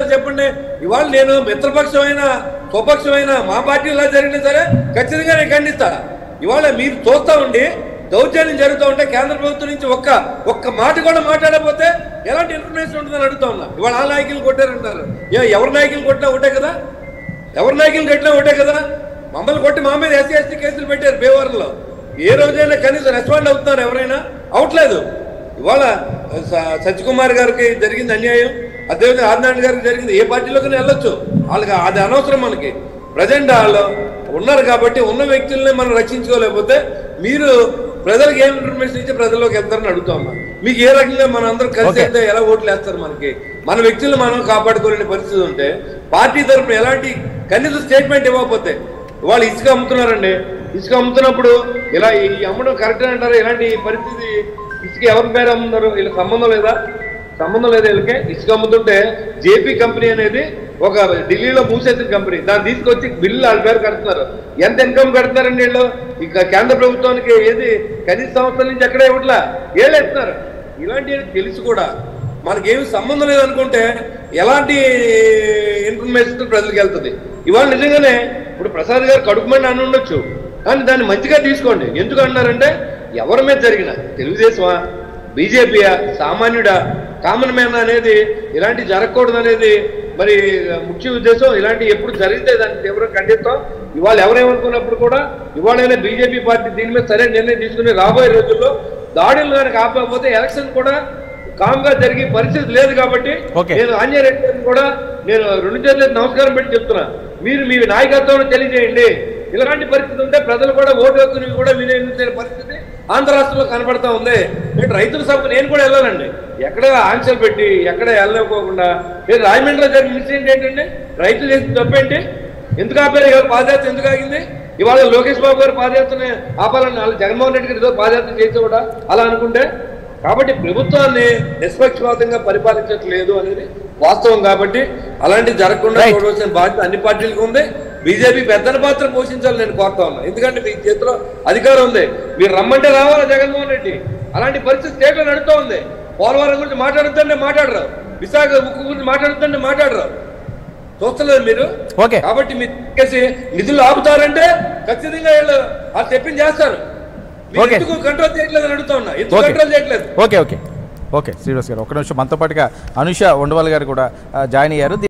చేస్తారు చెప్పండి ఇవాళ నేను మిత్రపక్షమైన స్వపక్షమైన మా పార్టీ ఇలా జరిగినా సరే ఖచ్చితంగా నేను ఖండిస్తా ఇవాళ మీరు చూస్తా ఉండి దౌర్జన్యం జరుగుతూ ఉంటే కేంద్ర ప్రభుత్వం నుంచి ఒక్క ఒక్క మాట కూడా మాట్లాడకపోతే ఎలాంటి ఇన్ఫర్మేషన్ ఉంటుందని అడుగుతా ఉన్నా ఇవాళ ఆ నాయకులు కొట్టారంటారు ఏ ఎవరి నాయకులు కొట్టినా ఒకటే కదా ఎవరి నాయకులు కొట్టినా ఒకటే కదా మమ్మల్ని కొట్టి మా మీద ఎస్సీ ఎస్టీ కేసులు పెట్టారు బేవారంలో ఏ రోజైనా కనీసం రెస్పాండ్ అవుతున్నారు ఎవరైనా అవట్లేదు ఇవాళ స- సత్యకుమార్ గారికి జరిగింది అన్యాయం అదేవిధంగా ఆదినారాయణ గారికి జరిగింది ఏ పార్టీలోకి వెళ్ళొచ్చు వాళ్ళకి అది అనవసరం మనకి ప్రజెంట్ వాళ్ళు ఉన్నారు కాబట్టి ఉన్న వ్యక్తుల్ని మనం రక్షించుకోలేకపోతే మీరు ప్రజలకు ఏం ఇన్ఫర్మేషన్ ఇచ్చి ప్రజల్లోకి వెళ్తారని అడుగుతా ఉన్నా మీకు ఏ రకంగా మనం అందరం కలిసి Okay. వెళ్తే ఎలా ఓట్లు వేస్తారు మనకి మన వ్యక్తులను మనం కాపాడుకోలేని పరిస్థితి ఉంటే పార్టీ తరఫున ఎలాంటి కనీస స్టేట్మెంట్ ఇవ్వకపోతే వాళ్ళు ఇసుక అమ్ముతున్నారండి ఇసుక అమ్ముతున్నప్పుడు ఇలా ఈ అమ్మడం కరెక్ట్ అంటారు ఇలాంటి పరిస్థితి ఇసుక ఎవరి పేరు అమ్ముతున్నారు వీళ్ళకి సంబంధం లేదా సంబంధం లేదు వీళ్ళకి ఇసుక అమ్ముతుంటే జేపీ కంపెనీ అనేది ఒక ఢిల్లీలో మూసేసిన కంపెనీ దాన్ని తీసుకొచ్చి బిల్లు వాళ్ళ పేరు కడుతున్నారు ఎంత ఇన్కమ్ కడుతున్నారండి వీళ్ళు ఇక కేంద్ర ప్రభుత్వానికి ఏది కనీస సంస్థల నుంచి ఎక్కడ ఇవ్వట్లా ఏళ్ళు ఇస్తున్నారు ఇలాంటివి తెలిసి కూడా మనకేమి సంబంధం లేదనుకుంటే ఎలాంటి ఇన్ఫర్మేషన్ ప్రజలకు వెళ్తుంది ఇవాళ నిజంగానే ఇప్పుడు ప్రసాద్ గారు కడుపుమండి అని ఉండొచ్చు కానీ దాన్ని మంచిగా తీసుకోండి ఎందుకు అన్నారంటే ఎవరి మీద జరిగిన తెలుగుదేశమా బీజేపీయా సామాన్యుడా కామన్ మ్యాన్ అనేది ఇలాంటి జరగకూడదు అనేది మరి ముఖ్య ఉద్దేశం ఇలాంటి ఎప్పుడు జరిగితే దాన్ని తీవ్రంగా ఖండిస్తాం ఇవాళ ఎవరేమనుకున్నప్పుడు కూడా ఇవాళైనా బీజేపీ పార్టీ దీని మీద సరైన నిర్ణయం తీసుకుని రాబోయే రోజుల్లో దాడులు కనుక ఆపకపోతే ఎలక్షన్ కూడా కామ్ గా జరిగే పరిస్థితి లేదు కాబట్టి Okay. నేను ఆంజనేయ రెడ్డి గారిని కూడా నేను రెండు చేతులకు నమస్కారం పెట్టి చెప్తున్నా మీరు మీ నాయకత్వం తెలియజేయండి ఇలాంటి పరిస్థితి ఉంటే ప్రజలు కూడా ఓటు హక్కుని కూడా వినియోగించే పరిస్థితి ఆంధ్ర రాష్ట్రంలో కనపడతా ఉంది నేను రైతుల సభకు నేను కూడా వెళ్ళాలండి ఎక్కడ ఆంక్షలు పెట్టి ఎక్కడ వెళ్ళకోకుండా నేను రాజమండ్రిలో జరిగిన ఇన్సిడెంట్ ఏంటండి రైతులు చేసిన తప్పేంటి ఎందుకు ఆపారు ఇవాళ పాదయాత్ర ఎందుకు ఆగింది ఇవాళ లోకేష్ బాబు గారు పాదయాత్రని ఆపాలని వాళ్ళు జగన్మోహన్ రెడ్డి గారు ఏదో పాదయాత్ర చేసి కూడా అలా అనుకుంటే కాబట్టి ప్రభుత్వాన్ని నిష్పక్షపాతంగా పరిపాలించట్లేదు అనేది వాస్తవం కాబట్టి అలాంటి జరగకుండా Right. చూడవలసిన బాధ్యత అన్ని పార్టీలకు ఉంది బీజేపీ పెద్దల పాత్ర పోషించాలని నేను కోరుతా ఉన్నా ఎందుకంటే మీ చేతిలో అధికారం ఉంది మీరు రమ్మంటే రావాలా జగన్మోహన్ రెడ్డి అలాంటి పరిస్థితి స్టేట్లో నడుస్తూ ఉంది పోలవరం గురించి మాట్లాడుతుంటే మాట్లాడరు విశాఖ ఉక్కు గురించి మాట్లాడుతుంటే మాట్లాడరు చూస్తలేదు మీరు Okay. కాబట్టి మీరు ఎక్కేసి నిధులు ఆపుతారంటే ఖచ్చితంగా వీళ్ళు వాళ్ళు చెప్పింది చేస్తారు మీరు Okay. ఎందుకు కంట్రోల్ చేయట్లేదు అని అడుగుతా ఉన్నా ఎందుకు ఓకే కంట్రోల్ చేయట్లేదు ఓకే ఓకే ఓకే శ్రీనివాస్ గారు ఒక నిమిషం మనతో పాటుగా అనుష ఉండవల్ గారు కూడా ఆ, జాయిన్ అయ్యారు